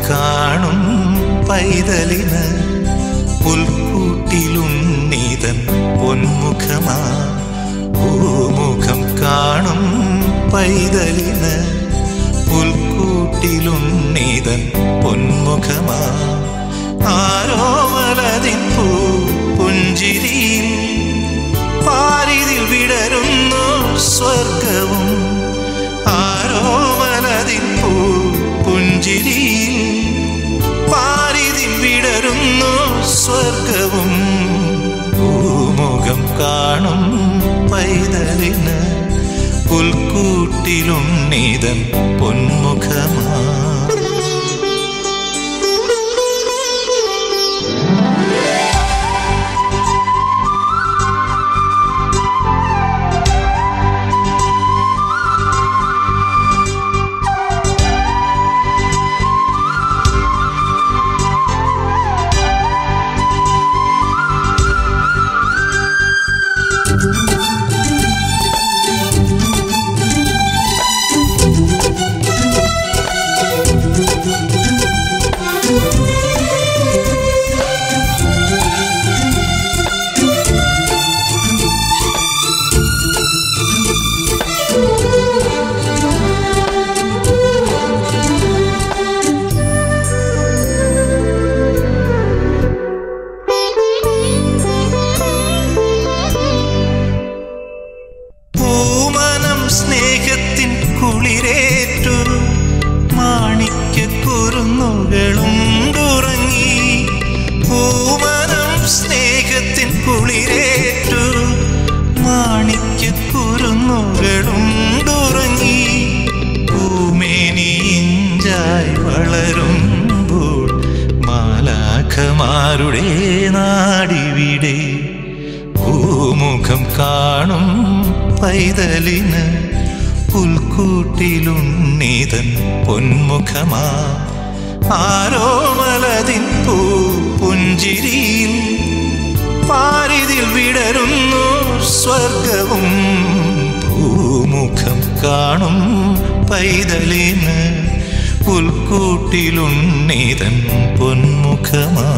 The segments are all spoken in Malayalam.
കാണും പൈതലിന് പുൽക്കൂട്ടിലുണ്ണീതൻ പൊന്മുഖമാ പൂമുഖം കാണും പൈതലിന് പുൽക്കൂട്ടിലുണ്ണീതൻ പൊന്മുഖമാ ആരോമലതിൻ പൂ പുഞ്ചിരിയിൽ പാരിതിൽ വിടരുന്നു സ്വർഗവും ആരോമലതിൻ പൂ പുഞ്ചിരിയിൽ പാരിതിൽ വിടരുന്നു സ്വർഗവും ഭൂമുഖം കാണും പൈതലിന് പുൽക്കൂട്ടിലുണ്ണീതൻ പൊന്മുഖമാ പൂമനം സ്നേഹത്തിൻ കുളിരേറ്റു മാണിക്യ കുറുന്നുകളുണ്ടുറങ്ങി പൂമനം സ്നേഹത്തിൻ കുളിരേറ്റു മാണിക്യ കുറുന്നുകളുണ്ടുറങ്ങി പൂമേനി ഇഞ്ചായി വളരുമ്പോൾ മാലാഖമാരുടെ നാടിവിടെ ഭൂമുഖം കാണും പൈതലിന് പുൽക്കൂട്ടിലുണ്ണീതൻ പൊന്മുഖമാ ആരോമലതിൻ പൂ പുഞ്ചിരിയിൽ പാരിതിൽ വിടരുന്നു സ്വർഗവും ഭൂമുഖം കാണും പൈതലിന് പുൽക്കൂട്ടിലുണ്ണീതൻ പൊന്മുഖമാ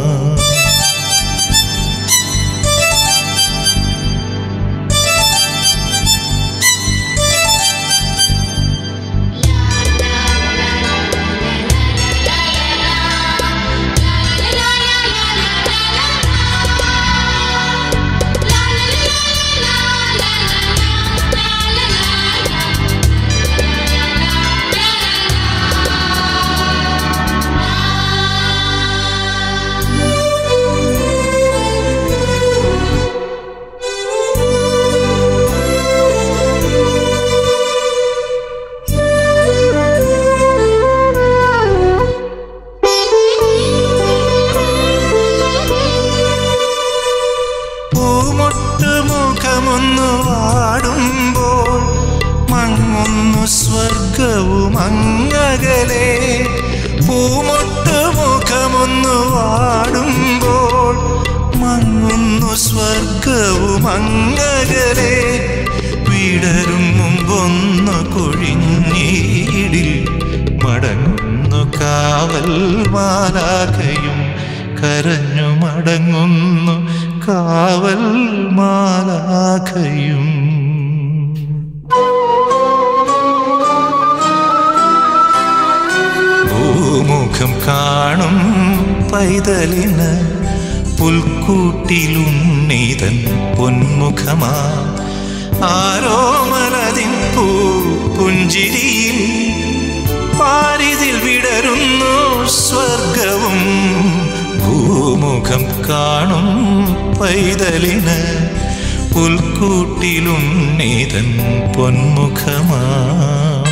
പൂമൊട്ട് മുഖമൊന്നു വാടുമ്പോൾ മങ്ങുന്നു സ്വർഗവും അങ്ങകലെ പൂമൊട്ട് മുഖമൊന്നു വാടുമ്പോൾ മങ്ങുന്നു സ്വർഗവും അങ്ങകലെ വിടരും മുമ്പൊന്നു കൊഴിഞ്ഞീടിൽ മടങ്ങുന്നു കാവൽ മാലാഖയും കരഞ്ഞു മടങ്ങുന്നു കാവൽ മാലാഖയും ഭൂമുഖം കാണും പൈതലിന് പുൽക്കൂട്ടിലുണ്ണീതൻ പൊന്മുഖമാ ആരോമലതിൻ പൂ പുഞ്ചിരിയിൽ പാരിതിൽ വിടരുന്നു സ്വർഗവും ഭൂമുഖം കാണും പൈതലിന് പുൽക്കൂട്ടിലുണ്ണീതൻ പൊന്മുഖമാ